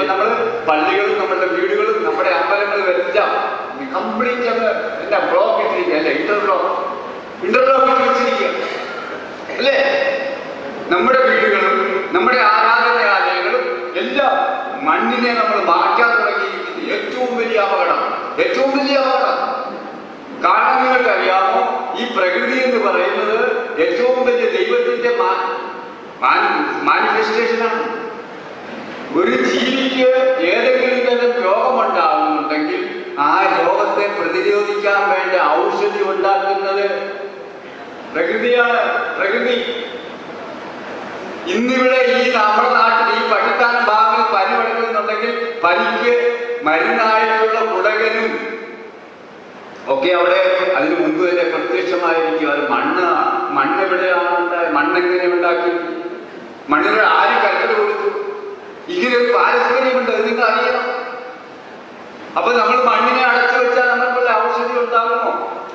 ഇപ്പൊ നമ്മൾ പള്ളികളും നമ്മുടെ വീടുകളും നമ്മുടെ അമ്പലങ്ങളും എല്ലാം കംപ്ലീറ്റ് അങ്ങ് എന്താ ബ്ലോക്ക് ഇട്ടിരിക്കുക അല്ലെ ഇന്റർബ്ലോക്ക് ഇന്റർബ്ലോക്ക് ഇട്ട് വെച്ചിരിക്കുക അല്ലേ നമ്മുടെ വീടുകളും നമ്മുടെ ആരാധനാലയങ്ങളും എല്ലാം മണ്ണിനെ നമ്മൾ മാറ്റാൻ തുടങ്ങിയിരിക്കുന്നു ഏറ്റവും വലിയ അപകടം ഏറ്റവും വലിയ അപകടം കാരണം നിങ്ങൾക്കറിയാമോ ഈ പ്രകൃതി എന്ന് പറയുന്നത് ഏറ്റവും വലിയ ദൈവത്തിന്റെ മാനിഫെസ്റ്റേഷനാണ് ഒരു ജീവിക്ക് ഏതെങ്കിലും തരം രോഗമുണ്ടാകുന്നുണ്ടെങ്കിൽ ആ രോഗത്തെ പ്രതിരോധിക്കാൻ വേണ്ട ഔഷധി ഉണ്ടാക്കുന്നത് പ്രകൃതിയാണ് പ്രകൃതി ഇന്നിവിടെ ഈ നമ്മുടെ നാട്ടിൽ ഈ പട്ടിത്താൻ ഭാഗങ്ങൾ പനി പടക്കുന്നുണ്ടെങ്കിൽ പനിക്ക് മരുന്നായിട്ടുള്ള കുടകനും ഒക്കെ അവിടെ അതിന് മുൻപ് തന്നെ പ്രത്യക്ഷമായിരിക്കും അത് മണ്ണ് മണ്ണ് എവിടെയാണ് ഉണ്ടായത് മണ്ണെങ്ങനെ ഉണ്ടാക്കി മണ്ണിന് ആര് കരുതൽ കൊടുത്തു ഇങ്ങനെ ഒരു പാരസ്പര്യമുണ്ട് അത് നിങ്ങൾ അറിയണം അപ്പൊ നമ്മൾ മണ്ണിനെ അടച്ചു വെച്ചാൽ നമുക്കുള്ള ഔഷധി ഉണ്ടാകുമോ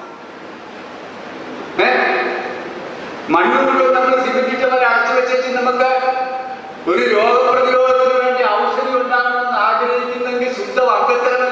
ഏ മണ്ണ് മുഴുവൻ നമ്മൾ സിമെന്റിട്ടവരെ അടച്ചു വെച്ചു നമുക്ക് ഒരു രോഗപ്രതിരോധത്തിന് വേണ്ടി ഔഷധി ഉണ്ടാകണമെന്ന് ആഗ്രഹിക്കുന്നെങ്കിൽ ശുദ്ധ വർഗത്തിനെ